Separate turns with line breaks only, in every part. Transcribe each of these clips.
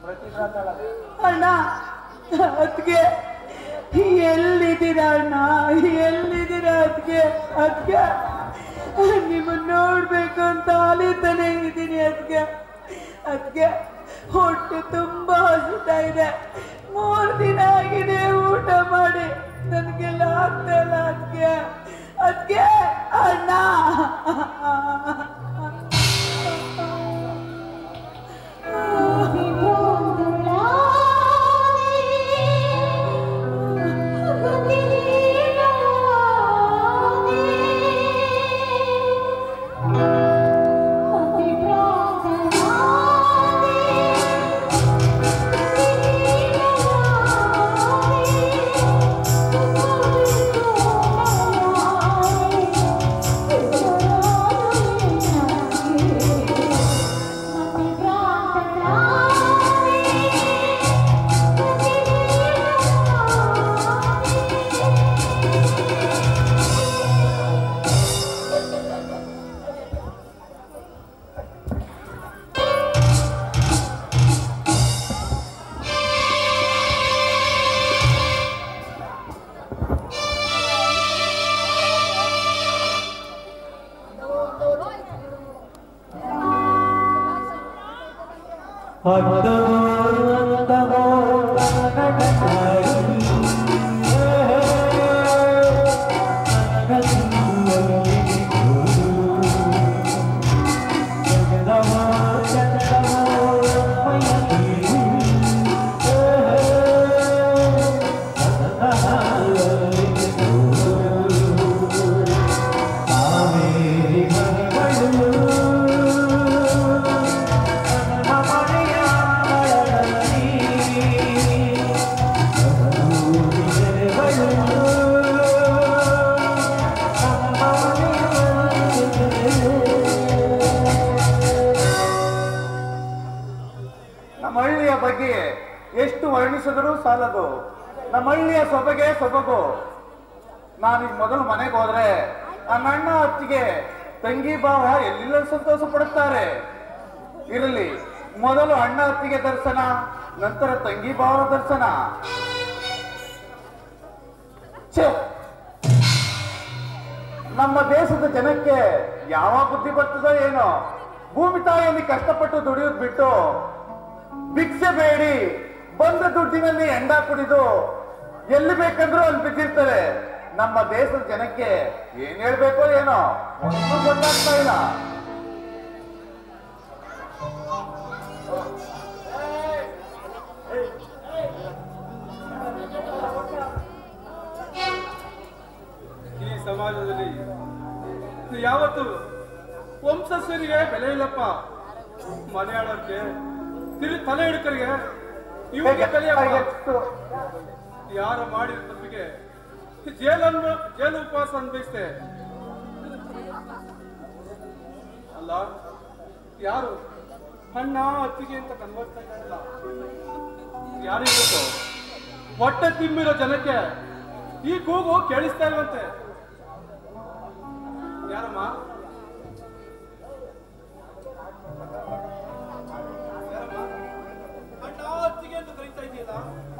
ಅಣ್ಣ ಅದಕ್ಕೆ ಎಲ್ಲಿದ್ದೀರ ಅಣ್ಣ ಎಲ್ಲಿದ್ದೀರ ಅದಕ್ಕೆ ಅದಕ್ಕೆ ನಿಮ್ಮನ್ನ ನೋಡ್ಬೇಕು ಅಂತ ಅಲಿತಾನೆ ಇದ್ದೀನಿ ಅದಕ್ಕೆ ಅದಕ್ಕೆ ಹೊಟ್ಟೆ ತುಂಬಾ ಹಸಿತಾ ಇದೆ ಮೂರ್ ದಿನ ಆಗಿದೆ ಊಟ ಮಾಡಿ ನನಗೆಲ್ಲ ಆಗ್ತಾ ಇಲ್ಲ ಅದಕ್ಕೆ ಅದಕ್ಕೆ ಅಣ್ಣ
ನಮ್ಮ ಹಳ್ಳಿಯ ಬಗ್ಗೆ ಎಷ್ಟು ವರ್ಣಿಸಿದರೂ ಸಾಲದು ನಮ್ಮ ಹಳ್ಳಿಯ ಸೊಬಗೆ ಸೊಬಗು ನಾನೀಗ ಮೊದಲು ಮನೆಗೆ ಹೋದ್ರೆ ನನ್ನ ಅಣ್ಣ ಅತ್ತಿಗೆ ತಂಗಿ ಭಾವ ಎಲ್ಲಿಲ್ಲ ಸಂತೋಷ ಪಡುತ್ತಾರೆ ಇರಲಿ ಮೊದಲು ಅಣ್ಣ ಅತ್ತಿಗೆ ದರ್ಶನ ನಂತರ ತಂಗಿ ಭಾವನ ದರ್ಶನ ಛೇ ನಮ್ಮ ದೇಶದ ಜನಕ್ಕೆ ಯಾವ ಬುದ್ಧಿ ಬರ್ತದೋ ಏನೋ ಭೂಮಿ ತಾಯಿಯಲ್ಲಿ ಕಷ್ಟಪಟ್ಟು ದುಡಿಯೋದ್ ಬಿಟ್ಟು ಭಿಕ್ಷೆ ಬೇಡಿ ಬಂದ ದುಡ್ಡಿನಲ್ಲಿ ಎಂಡ ಕುಡಿದು ಎಲ್ಲಿ ಬೇಕಂದ್ರೂ ಅಲ್ಲಿ ಬಿದ್ದಿರ್ತಾರೆ ನಮ್ಮ ದೇಶದ ಜನಕ್ಕೆ ಏನ್ ಹೇಳ್ಬೇಕೋ ಏನೋ ಒಂದು ಗೊತ್ತಾಗ್ತಾ ಇಲ್ಲ
ಈ ಸಮಾಜದಲ್ಲಿ ಯಾವತ್ತು ವಂಶಸ್ಥರಿಗೆ ಬೆಲೆ ಇಲ್ಲಪ್ಪ ಮನೆಯಾಳೋರ್ಗೆ ತಿರು ತಲೆ ಹಿಡ್ಕರಿಗೆ ಇವ್ರಿಗೆ ಬೆಲೆಯಪ್ಪ
ಎಷ್ಟು
ಯಾರು ಮಾಡಿದ ತಪ್ಪಿಗೆ ಜೇಲನ್ನು ಜೇಲು ಉಪವಾಸ ಅನ್ಭವಿಸ್ತೆ ಅಲ್ಲ ಯಾರು ಅಣ್ಣ ಅತ್ತಿಗೆ ಅಂತ ಕನ್ವರ್ತಾ ಇದ್ದಾರಲ್ಲ ಯಾರಿಗೆ ಗೊತ್ತು ಹೊಟ್ಟೆ ತಿಮ್ಮಿರೋ ಜನಕ್ಕೆ ಈ ಕೂಗು ಕೇಳಿಸ್ತಾ ಇಲ್ವಂತೆ ಯಾರಮ್ಮ ಯಾರಮ್ಮ? ಅಣ್ಣ ಅತ್ತಿಗೆ ಅಂತ ಕರೀತಾ ಇದೆಯಲ್ಲ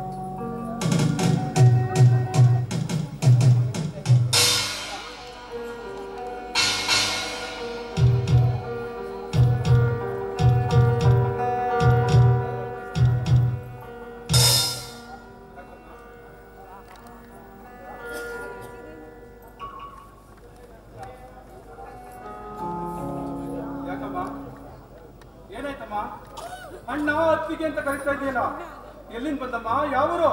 ಯಾಕಮ್ಮ ಏನಾಯ್ತಮ್ಮ ಅಣ್ಣ ಅತ್ತಿಗೆ ಅಂತ ಕರಿತಾ ಇದೆಯಲ್ಲ ಎಲ್ಲಿಂದ ಬಂದಮ್ಮ ಯಾವರು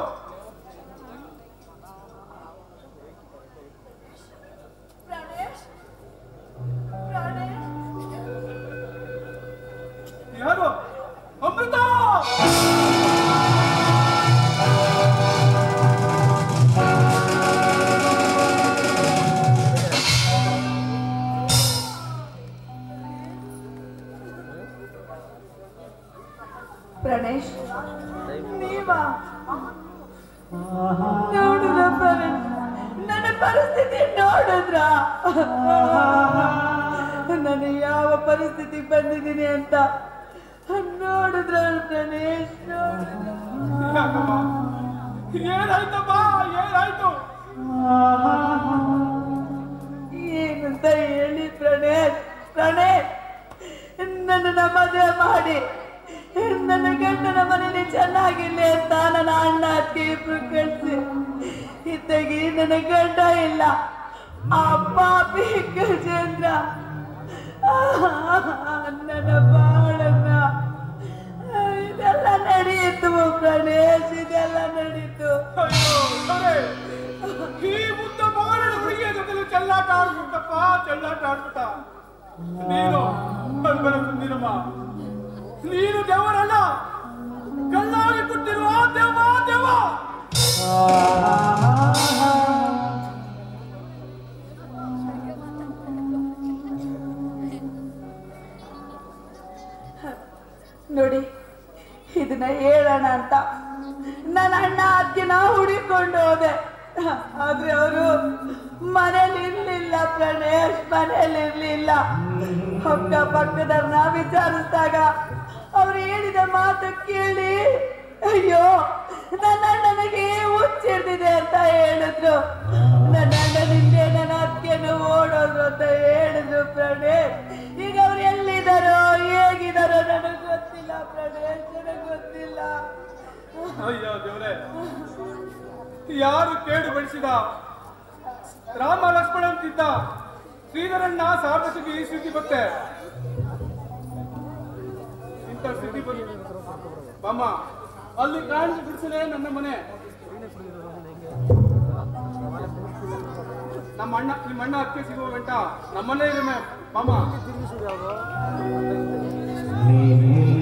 ಯಾರು ಅಮೃತ
ಪ್ರಣೇಶ್ ನೀವಾ ನೋಡಿದ ಪ್ರಣೇಶ್ ನನ್ನ ಪರಿಸ್ಥಿತಿ ನೋಡಿದ್ರ ನಾನು ಯಾವ ಪರಿಸ್ಥಿತಿ ಬಂದಿದ್ದೀನಿ ಅಂತ ನೋಡಿದ್ರ ಪ್ರಣೇಶ್ ನೋಡಿದ್ರ
ಯಾಕಮ್ಮ ಏನಾಯ್ತಮ್ಮ ಏನಾಯ್ತು
ಏನಂತ ಹೇಳಿ ಪ್ರಣೇಶ್ ಪ್ರಣೇಶ್ ನನ್ನ ಮದುವೆ ಮಾಡಿ ನನ್ನ ಗಂಡನ ಮನೇಲಿ ಚೆನ್ನಾಗಿರ್ಲಿ ಅಂತ ನನ್ನ ಅಣ್ಣ ಅತ್ತಿಗೆ ಇಬ್ರು ಕಳ್ಸಿ ಇದ್ದಾಗಿ ನನ್ನ ಗಂಡ ಇಲ್ಲ ಆ ಪಾಪಿ ಗಜೇಂದ್ರ ನನ್ನ ಬಾಳನ್ನ ಇದೆಲ್ಲ ನಡೆಯಿತು ಪ್ರಣೇಶ್ ಇದೆಲ್ಲ ನಡೀತು
ಅಯ್ಯೋ ಸರಿ ಈ ಮುದ್ದ ಮಗಳ ಹುಡುಗಿಯ ಜೊತೆ ಚೆಲ್ಲಾಟ ಆಡ್ಬಿಟ್ಟಪ್ಪ ಚೆಲ್ಲಾಟ ಆಡ್ಬಿಟ್ಟ ನೀನು ಕಣ್ಬರ ಕುಂದಿರಮ್ಮ ನೀನು ದೇವರಲ್ಲ ಕಲ್ಲಾಗಿ ಕೊಟ್ಟಿರುವ ದೇವ ದೇವ
ನೋಡಿ ಇದನ್ನ ಹೇಳೋಣ ಅಂತ ನನ್ನ ಅಣ್ಣ ಅತ್ತಿನ ಹುಡಿಕೊಂಡು ಹೋದೆ ಆದ್ರೆ ಅವರು ಮನೇಲಿ ಇರ್ಲಿಲ್ಲ ಪ್ರಣೇಶ್ ಮನೇಲಿ ಇರ್ಲಿಲ್ಲ ಅಕ್ಕ ಪಕ್ಕದವ್ರನ್ನ ವಿಚಾರಿಸಿದಾಗ ಅವ್ರು ಹೇಳಿದ ಮಾತು ಕೇಳಿ ಅಯ್ಯೋ ನನ್ನ ಅಣ್ಣನಿಗೆ ಹುಚ್ಚಿಡ್ದಿದೆ ಅಂತ ಹೇಳಿದ್ರು ನನ್ನ ಅಣ್ಣನಿಂದೆ ನನ್ನ ಅತ್ತಿಗೆನು ಓಡೋದ್ರು ಅಂತ ಹೇಳಿದ್ರು ಪ್ರಣೇಶ್ ಈಗ ಅವ್ರು ಎಲ್ಲಿದ್ದಾರೋ ಹೇಗಿದ್ದಾರೋ ನನಗೆ ಗೊತ್ತಿಲ್ಲ ಪ್ರಣೇಶ್ ನನಗೆ ಗೊತ್ತಿಲ್ಲ
ಅಯ್ಯೋ ದೇವ್ರೆ ಯಾರು ಕೇಡು ಬಡಿಸಿದ ರಾಮ ಲಕ್ಷ್ಮಣ ಅಂತಿದ್ದ ಶ್ರೀಧರಣ್ಣ ಸಾರ್ವಜನಿಕ ಈ ಸ್ಥಿತಿ ಬತ್ತೆ ಇಂಥ ಸ್ಥಿತಿ ಬಂದು ಬಾಮ ಅಲ್ಲಿ ಕಾಣಿಸಿ ಬಿಡಿಸಲೇ ನನ್ನ ಮನೆ ನಮ್ಮ ಅಣ್ಣ ನಿಮ್ಮ ಅಣ್ಣ ಅಕ್ಕೆ ಸಿಗುವ ಗಂಟ ನಮ್ಮಲ್ಲೇ ಇರಮೆ ಮಾಮ
ನೀನೇ